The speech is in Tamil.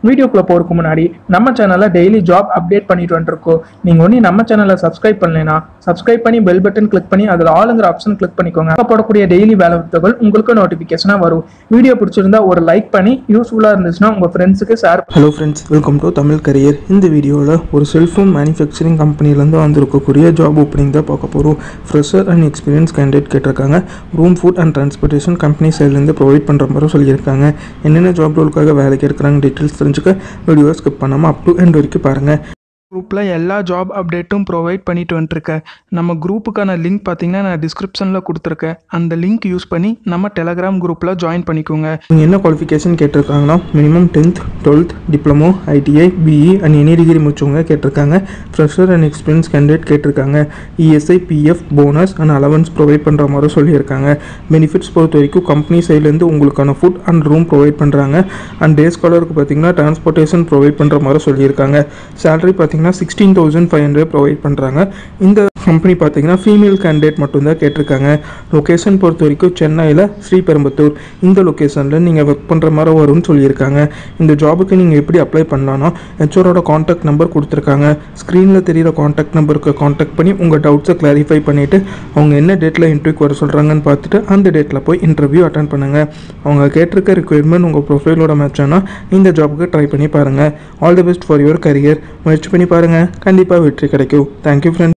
வீடியோக்குள்ள போறதுக்கு முன்னாடி நம்ம சேனல்ல டெய்லி ஜாப் அப்டேட் பண்ணிட்டு வந்துருக்கோம் நீங்க ஒன்றும் நம்ம சேனலை சப்ஸ்கிரைப் பண்ணலைன்னா சப்ஸ்கிரைப் பண்ணி பெல் பட்டன் கிளிக் பண்ணி அதில் ஆளுங்கிற ஆப்ஷன் கிளிக் பண்ணிக்கோங்க அப்போ போடக்கூடிய டெய்லி வேலை தகவல் உங்களுக்கு நோட்டிஃபிகேஷனாக வரும் வீடியோ பிடிச்சிருந்தா ஒரு லைக் பண்ணி யூஸ்ஃபுல்லாக இருந்துச்சுன்னா உங்க ஃப்ரெண்ட்ஸுக்கு share hello friends welcome to Tamil career இந்த வீடியோவில் ஒரு செல்ஃபோன் மேனுஃபேக்சரிங் கம்பெனிலேருந்து வந்திருக்கக்கூடிய ஜாப் ஓப்பனிங் தான் பார்க்க போகிறோம் ஃப்ரெஷர் அண்ட் எக்ஸ்பீரியன்ஸ் கேண்டிடேட் கேட்டிருக்காங்க room food and transportation company சைட்லேருந்து ப்ரொவைட் பண்ணுற மாதிரி சொல்லியிருக்காங்க என்னென்ன ஜாப் ரோலுக்காக வேலைக்கு எடுக்கிறாங்க டீட்டெயில்ஸ் தெரிஞ்சுக்க வீடியோவை ஸ்கிப் பண்ணாமல் அப் டு எண்ட் வரைக்கும் பாருங்கள் குரூப்பில் எல்லா ஜாப் அப்டேட்டும் ப்ரொவைட் பண்ணிட்டு வந்துட்டுருக்கேன் நம்ம குரூப்புக்கான லிங்க் பார்த்தீங்கன்னா நான் டிஸ்கிரிப்ஷனில் கொடுத்துருக்கேன் அந்த லிங்க் யூஸ் பண்ணி நம்ம டெலகிராம் குரூப்பில் ஜாயின் பண்ணிக்கோங்க இவங்க என்ன குவாலிஃபிகேஷன் கேட்டிருக்காங்கன்னா minimum tenth twelfth diploma ITI BE and any degree முடிச்சவங்க கேட்டிருக்காங்க ஃப்ரெஷர் அண்ட் எக்ஸ்பீரியன்ஸ் கேண்டிடேட் கேட்டிருக்காங்க ESI PF bonus and allowance provide பண்ணுற மாதிரி சொல்லியிருக்காங்க பெனிஃபிட்ஸ் பொறுத்த வரைக்கும் கம்பெனி சைட்லேருந்து உங்களுக்கான ஃபுட் அண்ட் ரூம் ப்ரொவைட் பண்ணுறாங்க அண்ட் டே ஸ்காலருக்கு பார்த்தீங்கன்னா டிரான்ஸ்போர்ட்டேஷன் ப்ரொவைட் பண்ணுற மாதிரி சொல்லியிருக்காங்க சேலரி பார்த்தீங்கன்னா sixteen thousand five hundred provide பண்ணுறாங்க இந்த கம்பெனி பார்த்தீங்கன்னா ஃபீமேல் கேண்டிடேட் மட்டும்தான் கேட்டிருக்காங்க லொக்கேஷன் பொறுத்த வரைக்கும் சென்னையில் ஸ்ரீபெரும்புத்தூர் இந்த லொக்கேஷனில் நீங்கள் ஒர்க் பண்ணுற மாதிரி வரும்னு சொல்லியிருக்காங்க இந்த ஜாபுக்கு நீங்கள் எப்படி அப்ளை பண்ணலான்னா ஹெச்ஓரோட காண்டாக்ட் நம்பர் கொடுத்துருக்காங்க ஸ்க்ரீனில் தெரியிற காண்டாக்ட் நம்பருக்கு காண்டாக்ட் பண்ணி உங்கள் டவுட்ஸை கிளாரிஃபை பண்ணிவிட்டு அவங்க என்ன டேட்டில் இன்டர்வியூக்கு வர சொல்கிறாங்கன்னு பார்த்துட்டு அந்த டேட்டில் போய் இன்டர்வியூ அட்டன் பண்ணுங்கள் அவங்க கேட்டிருக்க ரெக்குயர்மெண்ட் உங்கள் ப்ரொஃபைலோட மேட்ச் ஆனால் இந்த ஜாபுக்கு ட்ரை பண்ணி பாருங்கள் all the best for your career முயற்சி பண்ணி பாருங்கள் கண்டிப்பாக வெற்றி கிடைக்கும் தேங்க்யூ ஃப்ரெண்ட்ஸ்